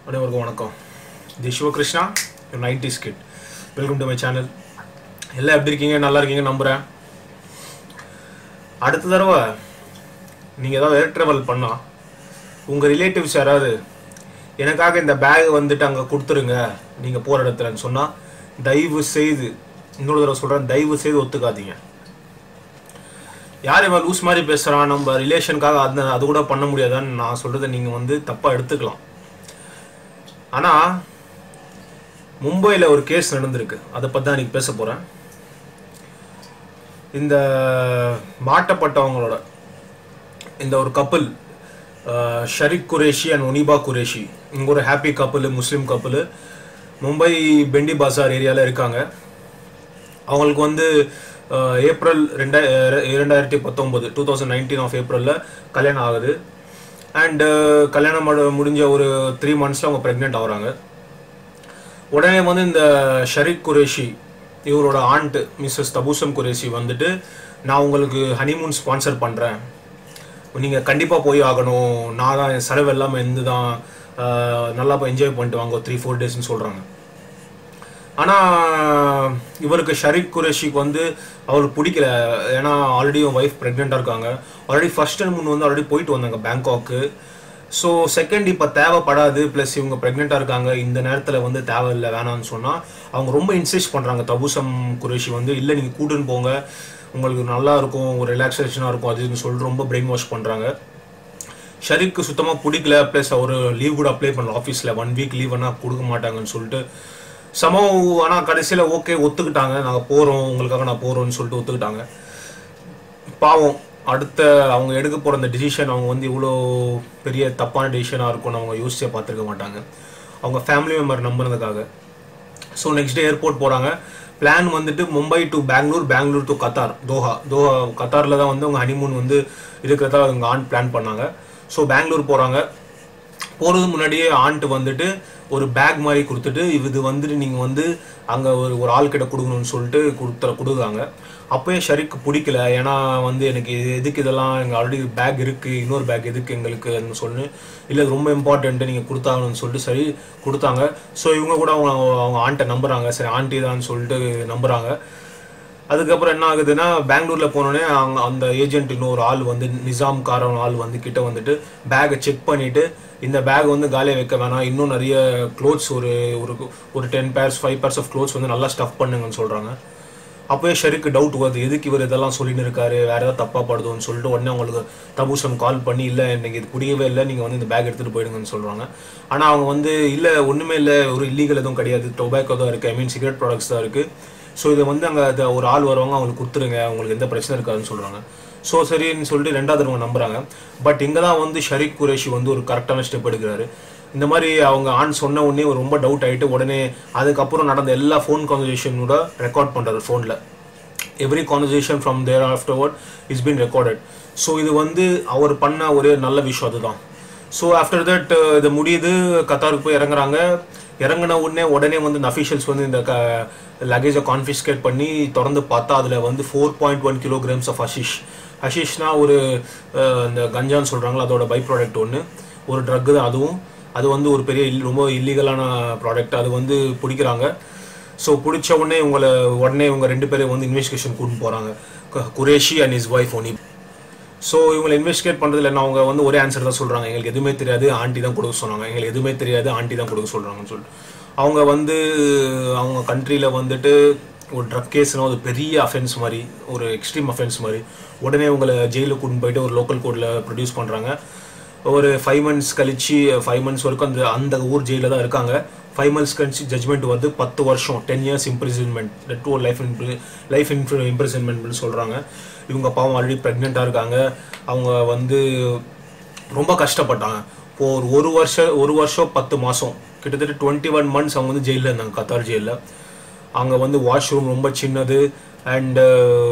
அனைவருக்கும் வணக்கம் இது Sivakrishna nineties kid welcome to my channel எல்லாம் எப்படி இருக்கீங்க நல்லா இருக்கீங்க நம்புகிறேன் அடுத்த தடவை நீங்கள் ஏதாவது ஏர் ட்ராவல் பண்ணால் உங்கள் ரிலேட்டிவ்ஸ் யாராவது எனக்காக இந்த பேக் வந்துட்டு அங்கே கொடுத்துருங்க நீங்கள் போகிற இடத்துலன்னு சொன்னால் தயவு செய்து இன்னொரு தடவை சொல்கிறேன் தயவு செய்து ஒத்துக்காதீங்க யார் இவன் லூஸ் மாதிரி பேசுகிறான் நம்ம ரிலேஷனுக்காக அந்த அது கூட பண்ண முடியாதான்னு நான் சொல்கிறத நீங்கள் வந்து தப்பாக எடுத்துக்கலாம் ஆனால் மும்பையில் ஒரு கேஸ் நடந்திருக்கு அதை பற்றி தான் இன்னைக்கு பேச போகிறேன் இந்த மாட்டப்பட்டவங்களோட இந்த ஒரு கப்பல் ஷரிக் குரேஷி அண்ட் ஒனிபா குரேஷி இங்கே ஒரு ஹாப்பி கப்பல் முஸ்லீம் கப்பல் மும்பை பெண்டி பாசார் ஏரியாவில் இருக்காங்க அவங்களுக்கு வந்து அஹ், ஏப்ரல் ரெண்டாய இரண்டாயிரத்தி பத்தொம்பது டூ தௌசண்ட் நைன்டீன் ஆஃப் ஏப்ரலில் கல்யாணம் ஆகுது அண்டு கல்யாணம் மடு- முடிஞ்ச ஒரு த்ரீ மந்த்ஸில் அவங்க ப்ரெக்னென்ட் ஆகுறாங்க உடனே வந்து இந்த ஷரிக் குரேஷி இவரோட ஆண்ட் மிஸ்ஸஸ் தபூசம் குரேஷி வந்துட்டு நான் உங்களுக்கு ஹனிமூன் ஸ்பான்சர் பண்ணுறேன் நீங்கள் கண்டிப்பாக போய் ஆகணும் நான் தான் என் செலவு எல்லாமே இருந்து தான் ஆஹ், நல்லா போய் என்ஜாய் பண்ணிட்டு வாங்க த்ரீ ஃபோர் டேஸ்னு சொல்கிறாங்க ஆனால் இவருக்கு ஷரீக் குரேஷிக்கு வந்து அவருக்கு பிடிக்கல ஏன்னா ஆல்ரெடி ஒய்ஃப் ப்ரெக்னெண்ட்டாக இருக்காங்க ஆல்ரெடி ஃபர்ஸ்ட் டைம் முன் வந்து ஆல்ரெடி போயிட்டு வந்தாங்க பேங்காக்கு ஸோ செகண்ட் இப்போ தேவைப்படாது ப்ளஸ் இவங்க ப்ரெக்னெண்ட்டாக இருக்காங்க இந்த நேரத்தில் வந்து தேவையில்லை வேணாம்னு சொன்னால் அவங்க ரொம்ப இன்சிஸ்ட் பண்ணுறாங்க தபூசம் குரேஷி வந்து இல்லை நீங்கள் கூட்டுன்னு போங்க உங்களுக்கு நல்லா இருக்கும் ஒரு ரிலாக்ஸேஷனாக இருக்கும் அது இதுன்னு சொல்லிட்டு ரொம்ப பிரெயின் வாஷ் பண்ணுறாங்க ஷரீக்கு சுத்தமாக பிடிக்கல ப்ளஸ் அவர் லீவ் கூட அப்ளை பண்ணல ஆஃபீஸில் ஒன் வீக் லீவ் ஆனால் கொடுக்க மாட்டாங்கன்னு சொல்லிட்டு சமம் ஆனால் கடைசியில் ஓகே ஒத்துக்கிட்டாங்க நாங்கள் போகிறோம் உங்களுக்காக நான் போகிறோன்னு சொல்லிட்டு ஒத்துக்கிட்டாங்க பாவம் அடுத்த அவங்க எடுக்க போகிற அந்த டிசிஷன் அவங்க வந்து இவ்வளோ பெரிய தப்பான டிசிஷனாக இருக்கும்னு அவங்க யோசிச்சே பார்த்துருக்க மாட்டாங்க அவங்க ஃபேமிலி மெம்பர் நம்புனதுக்காக ஸோ நெக்ஸ்ட் டே ஏர்போர்ட் போகிறாங்க பிளான் வந்துட்டு Mumbai to Bangalore Bangalore to Qatar Doha Doha கத்தாரில் தான் வந்து அவங்க ஹனிமூன் வந்து இருக்கிறதா அவங்க ஆன் பிளான் பண்ணாங்க ஸோ பெங்களூர் போகிறாங்க போகிறது முன்னாடியே ஆண்ட்டு வந்துட்டு ஒரு பேக் மாதிரி கொடுத்துட்டு இது வந்துட்டு நீங்கள் வந்து அங்கே ஒரு ஒரு ஆள் கிட்ட கொடுக்கணும்னு சொல்லிட்டு கொடுத்த கொடுக்குறாங்க அப்போயே ஷரிக்கு பிடிக்கல ஏன்னா வந்து எனக்கு இது எதுக்கு இதெல்லாம் எங்கள் ஆல்ரெடி பேக் இருக்குது இன்னொரு பேக் எதுக்கு எங்களுக்குன்னு சொல்லி இல்லை இது ரொம்ப இம்பார்ட்டன்ட்டு நீங்கள் கொடுத்தாங்கன்னு சொல்லிட்டு சரி கொடுத்தாங்க ஸோ இவங்க கூட அவங்க அவங்க ஆண்ட்டை நம்புறாங்க சரி ஆண்டி தான் சொல்லிட்டு நம்புறாங்க அதுக்கப்புறம் என்ன ஆகுதுன்னா பெங்களூர்ல போனோடனே அவங்க அந்த ஏஜென்ட் இன்னொரு ஆள் வந்து நிசாம் காரன் ஆள் வந்து கிட்ட வந்துட்டு பேக்கை செக் பண்ணிட்டு இந்த பேக் வந்து காலியாக வைக்க வேணாம் இன்னும் நிறைய க்ளோத்ஸ் ஒரு ஒரு ஒரு ten pairs five pairs of clothes வந்து நல்லா ஸ்டஃப் பண்ணுங்கன்னு சொல்றாங்க அப்போயே ஷெருக்கு டவுட் வருது எதுக்கு இவர் இதெல்லாம் சொல்லின்னு இருக்காரு வேற ஏதாவது தப்பா படுதோன்னு சொல்லிட்டு உடனே அவங்களுக்கு தபூசம் கால் பண்ணி இல்லை எனக்கு இது பிடிக்கவே இல்லை நீங்கள் வந்து இந்த பேக் எடுத்துகிட்டு போயிடுங்கன்னு சொல்கிறாங்க ஆனால் அவங்க வந்து இல்லை ஒன்றுமே இல்லை ஒரு இல்லீகல் எதுவும் கிடையாது டொபாக்கோ தான் இருக்குது ஐ மீன் சிகரெட் ப்ராடக்ட்ஸ் தான் இருக்குது ஸோ இதை வந்து அங்கே ஒரு ஆள் வருவாங்க அவங்களுக்கு கொடுத்துருங்க அவங்களுக்கு எந்த பிரச்சனை இருக்காதுன்னு சொல்கிறாங்க ஸோ சரின்னு சொல்லிட்டு ரெண்டாவது அவங்க நம்புறாங்க பட் இங்கே தான் வந்து ஷரீக் குரேஷி வந்து ஒரு கரெக்டான ஸ்டெப் எடுக்கிறாரு இந்த மாதிரி அவங்க ஆண் சொன்ன உடனே ஒரு ரொம்ப டவுட் ஆகிட்டு உடனே அதுக்கப்புறம் நடந்த எல்லா ஃபோன் கான்வர்சேஷனோட ரெக்கார்ட் பண்ணுறாரு ஃபோனில் every conversation from there afterward is been recorded so இது வந்து அவர் பண்ண ஒரே நல்ல விஷயம் அதுதான் ஸோ ஆஃப்டர் தட் இது முடியுது கத்தாருக்கு போய் இறங்குறாங்க இறங்கின உடனே உடனே வந்து இந்த அஃபீஷியல்ஸ் வந்து இந்த க லக்கேஜை கான்ஃபிஸ்கேட் பண்ணி திறந்து பார்த்தா அதில் வந்து four point one kilograms of hashish ஹஷிஷ்னா ஒரு அஹ், இந்த கஞ்சான்னு சொல்கிறாங்களா அதோட பை ப்ராடக்ட் ஒன்று ஒரு ட்ரக் தான் அதுவும் அது வந்து ஒரு பெரிய இல் ரொம்ப இல்லீகலான ப்ராடக்ட் அது வந்து பிடிக்கிறாங்க ஸோ பிடிச்ச உடனே இவங்களை உடனே இவங்க ரெண்டு பேரும் வந்து இன்வெஸ்டிகேஷன் கூட்டின்னு போகிறாங்க Qureshi and his wife Oni so இவங்களை இன்வெஸ்டிகேட் பண்ணுறதுல என்ன அவங்க வந்து ஒரே ஆன்சர் தான் சொல்கிறாங்க எங்களுக்கு எதுவுமே தெரியாது ஆண்டி தான் கொடுக்க சொன்னாங்க எங்களுக்கு எதுவுமே தெரியாது ஆண்டி தான் கொடுக்க சொல்கிறாங்கன்னு சொல்லிட்டு அவங்க வந்து அவங்க கண்ட்ரியில் வந்துட்டு ஒரு ட்ரக் கேஸ்னால் ஒரு பெரிய அஃபென்ஸ் மாதிரி ஒரு எக்ஸ்ட்ரீம் அஃபென்ஸ் மாதிரி உடனே உங்களை ஜெயிலுக்கு கூட்டின்னு போயிட்டு ஒரு லோக்கல் கோர்ட்டில் ப்ரொடியூஸ் பண்ணுறாங்க ஒரு ஃபைவ் மந்த்ஸ் கழிச்சு ஃபைவ் மந்த்ஸ் வரைக்கும் அந்த அந்த ஊர் ஜெயிலில் தான் இருக்காங்க ஃபைவ் மந்த்ஸ் கழிச்சு ஜட்மெண்ட் வந்து பத்து வருஷம் ten years imprisonment to life life இம்ப்ரிசன்மெண்ட்னு சொல்கிறாங்க இவங்க பாவம் ஆல்ரெடி ப்ரெக்னெண்ட்டாக இருக்காங்க அவங்க வந்து ரொம்ப கஷ்டப்பட்டாங்க இப்போ ஒரு ஒரு வருஷம் ஒரு வருஷம் பத்து மாதம் கிட்டத்தட்ட டுவெண்ட்டி ஒன் மந்த்ஸ் அவங்க வந்து ஜெயிலில் இருந்தாங்க கத்தார் ஜெயிலில் அங்கே வந்து வாஷ்ரூம் ரொம்ப சின்னது அண்டு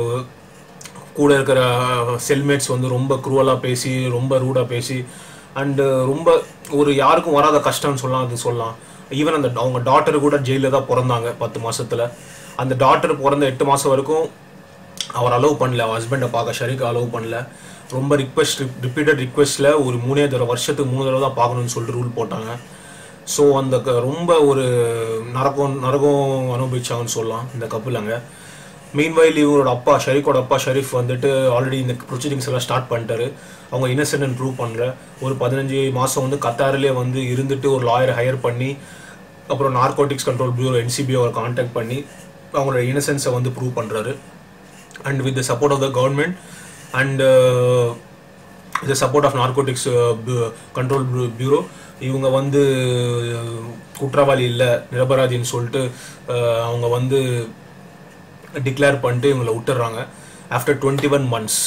கூட இருக்கிற செல்மேட்ஸ் வந்து ரொம்ப குரூவலாக பேசி ரொம்ப ரூடாக பேசி அண்டு ரொம்ப ஒரு யாருக்கும் வராத கஷ்டம்னு சொல்லலாம் அது சொல்லலாம் ஈவன் அந்த அவங்க டாட்டர் கூட ஜெயிலில் தான் பிறந்தாங்க பத்து மாசத்துல அந்த டாட்டர் பிறந்த எட்டு மாதம் வரைக்கும் அவர் அலோவ் பண்ணல அவர் ஹஸ்பண்டை பார்க்க ஷரீக் அலோவ் பண்ணல ரொம்ப ரிக்வெஸ்ட் ரிப்பீட்டட் ரிக்வெஸ்ட்டில் ஒரு மூணே தடவை வருஷத்துக்கு மூணு தடவை தான் பார்க்கணும்னு சொல்லிட்டு ரூல் போட்டாங்க ஸோ அந்த க- ரொம்ப ஒரு நரகம் நரகம் அனுபவிச்சாங்கன்னு சொல்லலாம் இந்த கப்பல் அங்கே மீன்வைல் இவங்களோட அப்பா ஷரீஃபோட அப்பா ஷரீஃப் வந்துட்டு ஆல்ரெடி இந்த ப்ரொசீடிங்ஸ் எல்லாம் ஸ்டார்ட் பண்ணிட்டாரு அவங்க இன்னசென்ட் ப்ரூவ் பண்ணுற ஒரு பதினஞ்சு மாதம் வந்து கத்தாரிலே வந்து இருந்துட்டு ஒரு லாயரை ஹையர் பண்ணி அப்புறம் நார்கோட்டிக்ஸ் கண்ட்ரோல் பியூரோ என்சிபி அவர் காண்டாக்ட் பண்ணி அவங்களோட இன்னசென்ஸை வந்து ப்ரூவ் பண்ணுறாரு and with the support of the government and the support of narcotics control bureau இவங்க வந்து அஹ், குற்றவாளி இல்லை நிரபராதின்னு சொல்லிட்டு அஹ், அவங்க வந்து டிக்ளேர் பண்ணிட்டு இவங்களை விட்டுறாங்க after twenty one months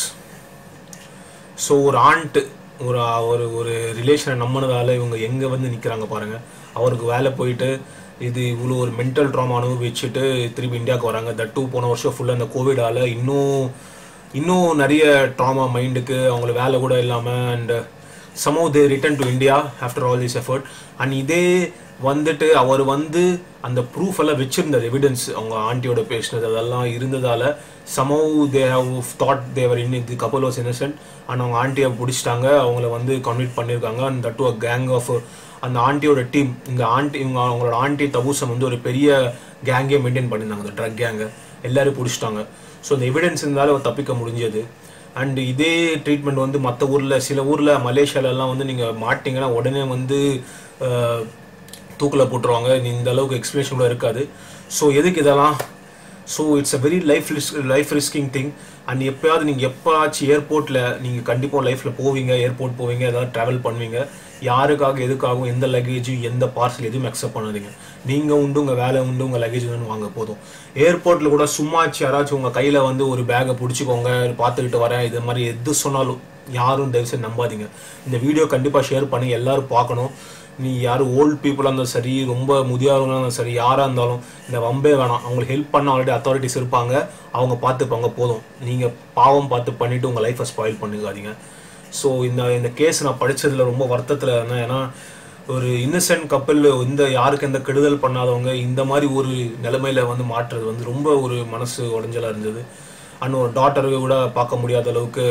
so ஒரு ஆண்ட்டு ஒரு ஒரு ஒரு ரிலேஷனை நம்பினதால இவங்க எங்கே வந்து நிற்கிறாங்க பாருங்க அவருக்கு வேலை போயிட்டு இது இவ்வளோ ஒரு மென்டல் ட்ராமா அனுபவிச்சுட்டு திருப்பி இந்தியாவுக்கு வராங்க தட் டூ போன வருஷம் ஃபுல்லாக அந்த கோவிடால இன்னும் இன்னும் நிறைய ட்ராமா மைண்டுக்கு அவங்களுக்கு வேலை கூட இல்லாமல் அண்ட் சமோ they return to India after all this effort and இதே வந்துட்டு அவர் வந்து அந்த ப்ரூஃப் எல்லாம் வச்சிருந்தது எவிடன்ஸ் அவங்க ஆண்டியோட பேசினது அதெல்லாம் இருந்ததால சமவ் தே ஹவ் தாட் தேவர் இன் தி கப்பல் வாஸ் இன்னசென்ட் அண்ட் அவங்க ஆண்டியை பிடிச்சிட்டாங்க அவங்கள வந்து கன்விட் பண்ணியிருக்காங்க and that to a gang of அந்த ஆண்டியோட டீம் இந்த ஆண்டி இவங்க அவங்களோட ஆண்டி தபூசம் வந்து ஒரு பெரிய கேங்கே மெயின்டைன் பண்ணியிருந்தாங்க அந்த ட்ரக் கேங்கை எல்லாரும் பிடிச்சிட்டாங்க ஸோ அந்த எவிடன்ஸ் இருந்தாலும் அவர் தப்பிக்க முடிஞ்சது அண்ட் இதே ட்ரீட்மெண்ட் வந்து மற்ற ஊரில் சில ஊரில் மலேசியாலலாம் வந்து நீங்கள் மாட்டிங்கன்னா உடனே வந்து அஹ், தூக்கில் போட்டுருவாங்க இந்த அளவுக்கு எக்ஸ்பிளேஷன் கூட இருக்காது ஸோ எதுக்கு இதெல்லாம் so it's a very life risk life risking thing and எப்பயாவது நீங்கள் எப்போயாச்சும் ஏர்போர்ட்டில் நீங்கள் கண்டிப்பாக லைஃப்பில் போவீங்க ஏர்போர்ட் போவீங்க ஏதாவது ட்ராவல் பண்ணுவீங்க யாருக்காக எதுக்காகவும் எந்த லக்கேஜும் எந்த பார்சல் எதுவும் அக்செப்ட் பண்ணாதீங்க நீங்கள் உண்டு உங்கள் வேலை உண்டு உங்கள் லக்கேஜ் வேணும் வாங்க போதும் ஏர்போர்ட்டில் கூட சும்மாச்சு யாராச்சும் உங்கள் கையில் வந்து ஒரு பேக்கை பிடிச்சிக்கோங்க பார்த்துக்கிட்டு வரேன் இது மாதிரி எது சொன்னாலும் யாரும் தயவுசெய்து நம்பாதீங்க இந்த வீடியோ கண்டிப்பாக ஷேர் பண்ணி எல்லாரும் பார்க்கணும் நீ யார் ஓல்ட் பீப்புளாக இருந்தாலும் சரி ரொம்ப முதியவர்களாக இருந்தாலும் சரி யாராக இருந்தாலும் இந்த வம்பே வேணாம் அவங்களுக்கு ஹெல்ப் பண்ண ஆல்ரெடி அத்தாரிட்டிஸ் இருப்பாங்க அவங்க பார்த்துப்பாங்க போதும் நீங்கள் பாவம் பார்த்து பண்ணிவிட்டு உங்கள் லைஃப்பை ஸ்பாயில் பண்ணிக்காதீங்க ஸோ இந்த இந்த கேஸ் நான் படிச்சதுல ரொம்ப வருத்தத்தில் இருந்தேன் ஏன்னா ஒரு இன்னசென்ட் கப்பல் இந்த யாருக்கு எந்த கெடுதல் பண்ணாதவங்க இந்த மாதிரி ஒரு நிலைமையில வந்து மாற்றுறது வந்து ரொம்ப ஒரு மனசு உடஞ்சலாக இருந்தது அண்ட் ஒரு டாட்டருக்கு கூட பார்க்க முடியாத அளவுக்கு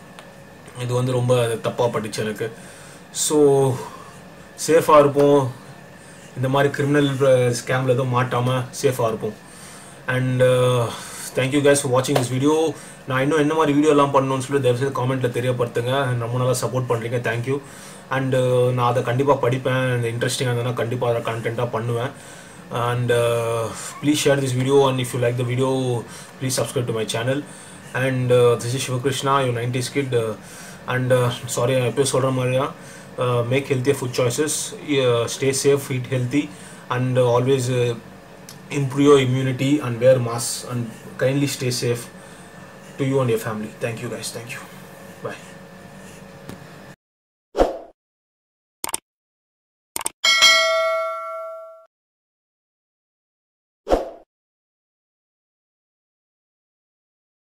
இது வந்து ரொம்ப தப்பாக பட்டுச்சு எனக்கு ஸோ சேஃபாக இருப்போம் இந்த மாதிரி கிரிமினல் ஸ்கேமில் எதுவும் மாட்டாமல் சேஃபாக இருப்போம் அண்ட் தேங்க்யூ guys ஃபார் வாட்சிங் திஸ் வீடியோ நான் இன்னும் என்ன மாதிரி வீடியோலாம் பண்ணணும்னு சொல்லி தயவுசெய்து காமெண்ட்டில் தெரியப்படுத்துங்க And ரொம்ப நல்லா சப்போர்ட் பண்ணுறீங்க தேங்க்யூ அண்டு நான் அதை கண்டிப்பாக படிப்பேன் இன்ட்ரெஸ்டிங்காக இருந்ததுன்னா கண்டிப்பாக அதை கண்டென்ட்டாக பண்ணுவேன் and please share this video and if you like the video please subscribe to my channel and this is Sivakrishna your nineties kid and sorry எப்பயும் சொல்கிற மாதிரியா make healthier food choices stay safe eat healthy and uh, always uh, improve your immunity and wear masks and kindly stay safe to you and your family thank you guys thank you bye